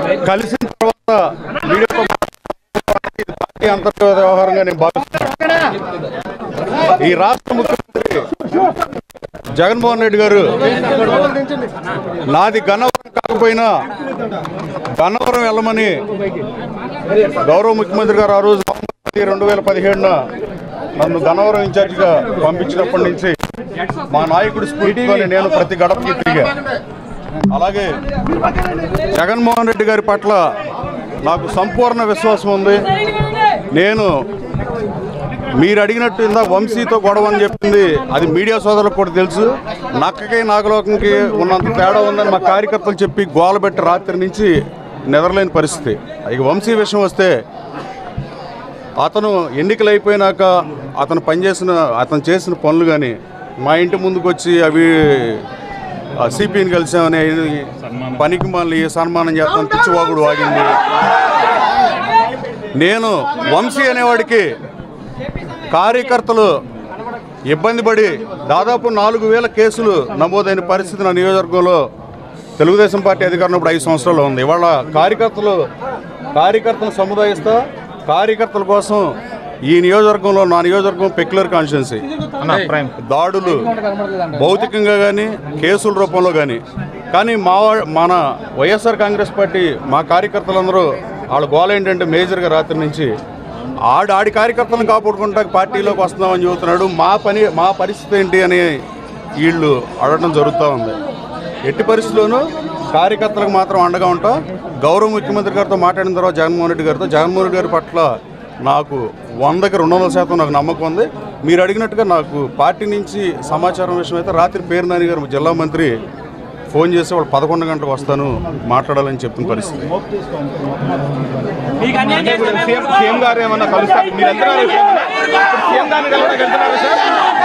కలిసిన తర్వాత మీడియాతో మాట్లాడడానికి ఇది పార్టీ అంతర్గత వ్యవహారంగా నేను భావిస్తున్నాను ఈ రాష్ట్ర ముఖ్యమంత్రి జగన్మోహన్ రెడ్డి గారు నాది గన్నవరం కాకపోయినా గన్నవరం వెళ్ళమని గౌరవ ముఖ్యమంత్రి గారు ఆ రోజు నవంబర్ రెండు వేల పదిహేడున నన్ను గన్నవరం ఇన్ఛార్జిగా పంపించినప్పటి నుంచి మా నాయకుడి స్ఫూర్తితోనే నేను ప్రతి గడపకి తిరిగా అలాగే జగన్మోహన్ రెడ్డి గారి పట్ల నాకు సంపూర్ణ విశ్వాసం ఉంది నేను మీరు అడిగినట్టు ఇందాక వంశీతో గొడవ అని చెప్పింది అది మీడియా సోదరులకు కూడా తెలుసు నక్కకి నాగలోకంకి ఉన్నంత తేడా ఉందని మా కార్యకర్తలు చెప్పి గోలబెట్టి రాత్రి నుంచి నిద్రలేని పరిస్థితి ఇక వంశీ విషయం వస్తే అతను ఎన్నికలు అయిపోయినాక అతను పనిచేసిన అతను చేసిన పనులు కానీ మా ఇంటి ముందుకు వచ్చి అవి సిపిని కలిసామని పనికి మళ్ళీ సన్మానం చేస్తాం పిచ్చివాగుడు వాగింది నేను వంశీ అనేవాడికి కార్యకర్తలు ఇబ్బంది పడి దాదాపు నాలుగు వేల కేసులు నమోదైన పరిస్థితి నా నియోజకవర్గంలో తెలుగుదేశం పార్టీ అధికారం ఇప్పుడు ఐదు సంవత్సరాలు ఉంది ఇవాళ కార్యకర్తలు కార్యకర్తలు సముదాయిస్తా కార్యకర్తల కోసం ఈ నియోజకవర్గంలో నా నియోజకవర్గం పెక్యులర్ కాన్స్టిట్యున్సీ దాడులు భౌతికంగా కానీ కేసుల రూపంలో కానీ కానీ మా వా- మన వైఎస్ఆర్ కాంగ్రెస్ పార్టీ మా కార్యకర్తలందరూ వాళ్ళ గోల ఏంటంటే మేజర్గా రాత్రి నుంచి ఆడు ఆడి కార్యకర్తలను కాపాడుకుంటా పార్టీలోకి వస్తున్నామని చెబుతున్నాడు మా పని మా పరిస్థితి ఏంటి అని వీళ్ళు అడగడం జరుగుతూ ఉంది ఎట్టి పరిస్థితుల్లోనూ కార్యకర్తలకు మాత్రం అండగా ఉంటాం గౌరవ ముఖ్యమంత్రి గారితో మాట్లాడిన తర్వాత జగన్మోహన్ రెడ్డి గారితో జగన్మోహన్ రెడ్డి గారి పట్ల నాకు వందకి రెండు వందల శాతం నాకు నమ్మకం ఉంది మీరు అడిగినట్టుగా నాకు పార్టీ నుంచి సమాచారం విషయం అయితే రాత్రి పేరు నాని గారు జిల్లా మంత్రి ఫోన్ చేసి వాళ్ళు పదకొండు గంటలకు వస్తాను మాట్లాడాలని చెప్పిన పరిస్థితి అంటే ఇప్పుడు సీఎం సీఎం గారు ఏమన్నా కలుస్తారు మీరు వెళ్తున్నారు ఇప్పుడు సీఎం గారిని కలవడానికి వెళ్తున్నారు సార్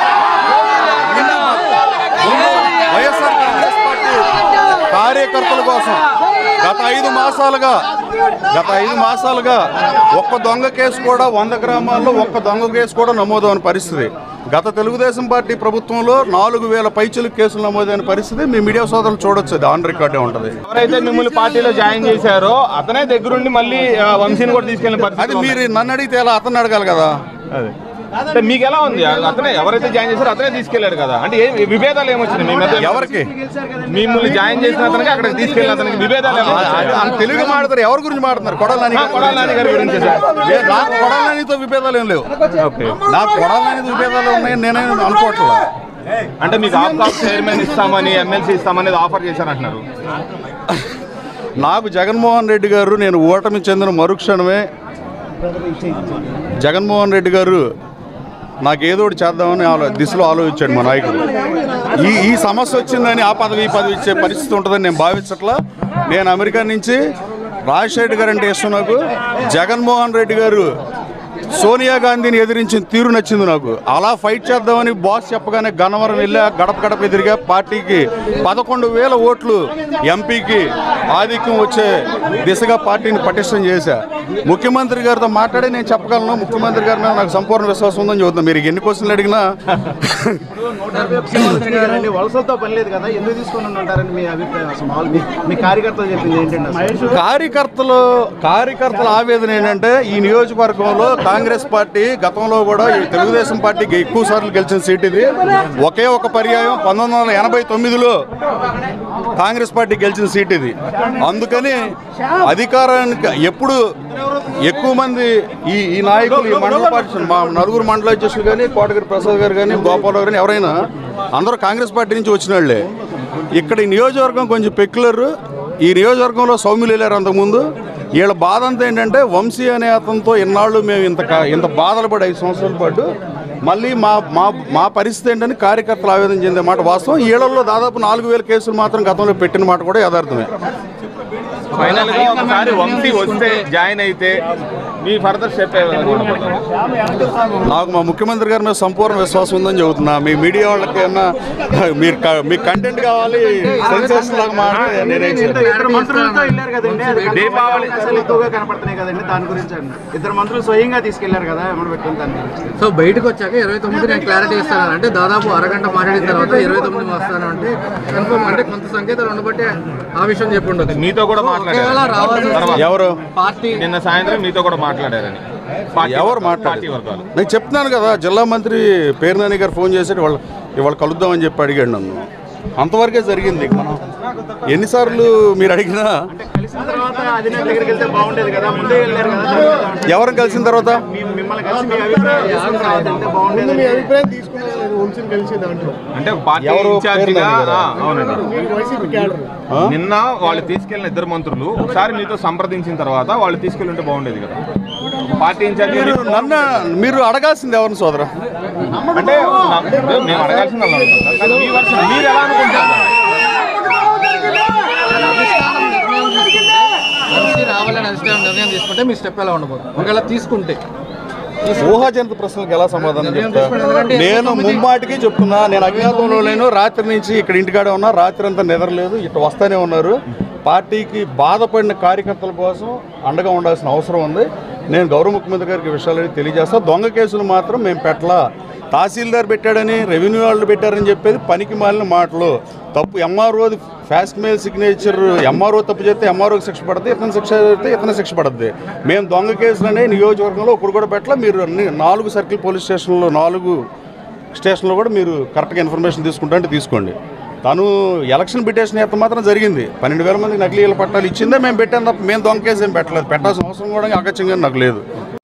వైఎస్ఆర్ కాంగ్రెస్ పార్టీ కార్యకర్తల కోసం గత ఐదు మాసాలుగా గత ఐదు మాసాలుగా ఒక్క దొంగ కేసు కూడా వంద గ్రామాల్లో ఒక్క దొంగ కేసు కూడా నమోదైన పరిస్థితి గత తెలుగుదేశం పార్టీ ప్రభుత్వంలో నాలుగు వేల పైచులు కేసులు నమోదైన పరిస్థితి మీ మీడియా సోదరులు చూడొచ్చు అది ఆన్ రికార్డే ఉంటుంది ఎవరైతే మిమ్మల్ని పార్టీలో జాయిన్ చేశారో అతనే దగ్గరుండి మళ్ళీ ఆ, వంశీని కూడా తీసుకెళ్ళిన అది పరిస్థితి మీరు నన్ను అడిగితే ఎలా అతను అడగాలి కదా అదే అంటే మీకు ఎలా ఉంది అతనే ఎవరైతే జాయిన్ చేశారో అతనే తీసుకెళ్లాడు కదా అంటే ఏ విభేదాలు ఏమొచ్చినాయి మీ మధ్య ఎవరికి మిమ్మల్ని జాయిన్ చేసిన అతనికి అక్కడికి తీసుకెళ్ళిన అతనికి విభేదాలు అది- ఏమొచ్చాయి? అది తెలుగు మాట్లాడతారు ఎవరి గురించి మాట్లాడుతున్నారు కొడాలని ఆ, కొడాలి నాని గారి గురించి సార్ లే, నాకు కొడాలనితో విభేదాలు ఏం లేవు ఓకే నాకు కొడాలని విభేదాలు ఉన్నాయని నేనేం అనుకోవట్లేదు అంటే మీకు ఆఫ్ చైర్మన్ ఇస్తామని ఎమ్మెల్సీ ఇస్తామని ఆఫర్ చేశారంటున్నారు నాకు జగన్మోహన్ రెడ్డి గారు నేను ఓటమి చెందిన మరుక్షణమే జగన్మోహన్ రెడ్డి గారు నాకు ఏదో ఒకటి చేద్దామని ఆలో దిశలో ఆలోచించాడు మా నాయకుడు ఈ ఈ సమస్య వచ్చిందని ఆ పదవి ఈ పదవి ఇచ్చే పరిస్థితి ఉంటుందని నేను భావించట్లా నేను అమెరికా నుంచి రాజశేఖర్ గారు అంటే ఇష్టం నాకు జగన్మోహన్ రెడ్డి గారు సోనియా గాంధీని ఎదిరించిన తీరు నచ్చింది నాకు అలా ఫైట్ చేద్దామని బాస్ చెప్పగానే గన్నవరం వెళ్ళా గడప గడప ఎదిరిగా పార్టీకి పదకొండు వేల ఓట్లు ఎంపీకి ఆధిక్యం వచ్చే దిశగా పార్టీని పటిష్టం చేశా ముఖ్యమంత్రి గారితో మాట్లాడి నేను చెప్పగలను ముఖ్యమంత్రి గారి మీద నాకు సంపూర్ణ విశ్వాసం ఉందని చెబుతున్నా మీరు ఎన్ని క్వశ్చన్లు అడిగినా ముఖ్యమంత్రి గారండి వలసలతో పని లేదు కదా ఎందుకు తీసుకొని ఉంటారని మీ అభిప్రాయం అసలు మామూలు మీ మీ కార్యకర్తలు చెప్పింది ఏంటండి అసలు? కార్యకర్తలు కార్యకర్తల ఆవేదన ఏంటంటే ఈ నియోజకవర్గంలో కాంగ్రెస్ పార్టీ గతంలో కూడా ఈ తెలుగుదేశం పార్టీకి ఎక్కువ సార్లు గెలిచిన సీట్ ఇది ఒకే ఒక పర్యాయం పంతొమ్మిది వందల ఎనభై తొమ్మిదిలో కాంగ్రెస్ పార్టీ గెలిచిన సీట్ ఇది అందుకని అధికారానికి ఎప్పుడు ఎక్కువ మంది ఈ ఈ నాయకులు ఈ మండల పార్టీ మా నలుగురు మండల అధ్యక్షులు కానీ కోటగిరి ప్రసాద్ గారు కానీ గోపాలరావు కానీ ఎవరైనా అందరూ కాంగ్రెస్ పార్టీ నుంచి వచ్చిన వాళ్ళే ఇక్కడ ఈ నియోజకవర్గం కొంచెం పెక్యులర్ ఈ నియోజకవర్గంలో సౌమ్యులు వెళ్ళారు అంతకుముందు వీళ్ళ బాధ అంతా ఏంటంటే వంశీ అనే అతనితో ఇన్నాళ్ళు మేము ఇంత కా- ఇంత బాధలు పడి ఐదు సంవత్సరాల పాటు మళ్ళీ మా మా మా పరిస్థితి ఏంటని కార్యకర్తలు ఆవేదన చెందే మాట వాస్తవం ఈళ్ళల్లో దాదాపు నాలుగు వేల కేసులు మాత్రం గతంలో పెట్టిన మాట కూడా యథార్థమే ఫైనల్ గా ఒకసారి వంశీ వస్తే జాయిన్ అయితే మీ ఫర్దర్ స్టెప్ నాకు మా ముఖ్యమంత్రి గారి మీద సంపూర్ణ విశ్వాసం ఉందని చెబుతున్నా మీ మీడియా వాళ్ళకి ఏమన్నా మీరు క- మీకు కంటెంట్ కావాలి సెన్సేషన్ లాగా మాట్లాడితే నేనేం ఇంత చేయను. ఇద్దరు మంత్రులతో వెళ్ళారు కదండి అది కనపడే దీపావళి- అవకాశాలు ఎక్కువగా కనపడుతున్నాయి కదండి దాని గురించి అన్న ఇద్దరు మంత్రులు స్వయంగా తీసుకెళ్లారు కదా ఎమ్మడి పెట్టుకుని దాని గురించి సో బయటకు వచ్చాక ఇరవై తొమ్మిది నేను క్లారిటీ ఇస్తాను అంటే దాదాపు అరగంట మాట్లాడిన తర్వాత ఇరవై తొమ్మిది వస్తాను అంటే కన్ఫర్మ్ అంటే కొంత సంకేతాలు ఉండబట్టి ఆ విషయం చెప్పి ఉండదు మీతో కూడా ఒకవేళ మాట్లాడారు రావాల్సి తర్వాత ఎవరు పార్టీ నిన్న సాయంత్రం మీతో కూడా మాట్లాడారని పార్టీ ఎవరు వర్గాలు, మాట్లాడారు? పార్టీ వర్గాలు నేను చెప్తున్నాను కదా జిల్లా మంత్రి పేరునాని గారు ఫోన్ చేసి వాళ్ళు ఇవాళ కలుద్దామని చెప్పి అడిగాడు నన్ను అంతవరకే జరిగింది మనం ఎన్నిసార్లు మీరు అడిగినా కలిసిన తర్వాత అధినేత దగ్గరికి వెళ్తే బాగుండేది కదా ముందే వెళ్ళారు కదా దాని మీద ఏమంటారు? ఎవరిని కలిసిన తర్వాత మీ- మిమ్మల్ని కలిసి మీ అభిప్రాయం తీసుకున్న తర్వాత వెళ్తే బాగుండేది మీ అభిప్రాయం తీసుకున్నారు వంశీని కలిసి దాంట్లో అంటే పార్టీ ఎవరు ఇన్ఛార్జిగా పేర్లని కదా? ఆ, అవునండి వైసీపీ క్యాడర్ ఆ? నిన్న వాళ్ళు తీసుకెళ్లిన ఇద్దరు మంత్రులు ఒకసారి మీతో సంప్రదించిన తర్వాత వాళ్ళు తీసుకెళ్ళి ఉంటే బాగుండేది కదా పార్టీ ఇన్ఛార్జ్ మీరు నన్ను మీరు అడగాల్సింది ఎవరిని సోదరా అంటే నా- మేము అడగాల్సింది అలా అనుకుంటాం. కానీ మీ వర్షన్ మీరు ఎలా అనుకుంటారు మనిషి రావాలని అధిష్టానం నిర్ణయం తీసుకుంటే మీ స్టెప్ ఎలా ఉండబోతుంది ఒకవేళ తీసుకుంటే ఊహాజనిత ప్రశ్నలకు ఎలా సమాధానం నిర్ణయం చెప్తా తీసుకోండి. ఎందుకంటే నేను ముమ్మాటికి చెప్తున్నా నేను అజ్ఞాతంలో లేను రాత్రి నుంచి ఇక్కడ ఇంటికాడే ఉన్నా రాత్రి అంతా నిద్రలేదు ఇట్లా వస్తూనే ఉన్నారు పార్టీకి బాధపడిన కార్యకర్తల కోసం అండగా ఉండాల్సిన అవసరం ఉంది నేను గౌరవ ముఖ్యమంత్రి గారికి ఈ విషయాలని తెలియజేస్తా దొంగ కేసులు మాత్రం మేము పెట్టలా తహసీల్దార్ పెట్టాడని రెవెన్యూ వాళ్ళు పెట్టారని చెప్పేది పనికి మాలిన మాటలు తప్పు ఎంఆర్ఓది ఫాస్ట్ మెయిల్ సిగ్నేచర్ ఎంఆర్ఓ తప్పు చేస్తే ఎంఆర్ఓకి శిక్ష పడుతుంది ఇతను శిక్ష చేస్తే ఇతను శిక్ష పడుతుంది మేము దొంగ కేసులనే నియోజకవర్గంలో ఒకరు కూడా పెట్టలే మీరు అన్ని నాలుగు సర్కిల్ పోలీస్ స్టేషన్లో నాలుగు స్టేషన్లో కూడా మీరు కరెక్ట్గా ఇన్ఫర్మేషన్ తీసుకుంటా అంటే తీసుకోండి తను ఎలక్షన్ పిటిషన్ అయితే మాత్రం జరిగింది పన్నెండు వేల మంది నకిలీల పట్టాలు ఇచ్చిందే మేము పెట్టాం తప్ప మేము దొంగ కేసు ఏం పెట్టలేదు పెట్టాల్సిన అవసరం కూడా అగత్యంగా నాకు లేదు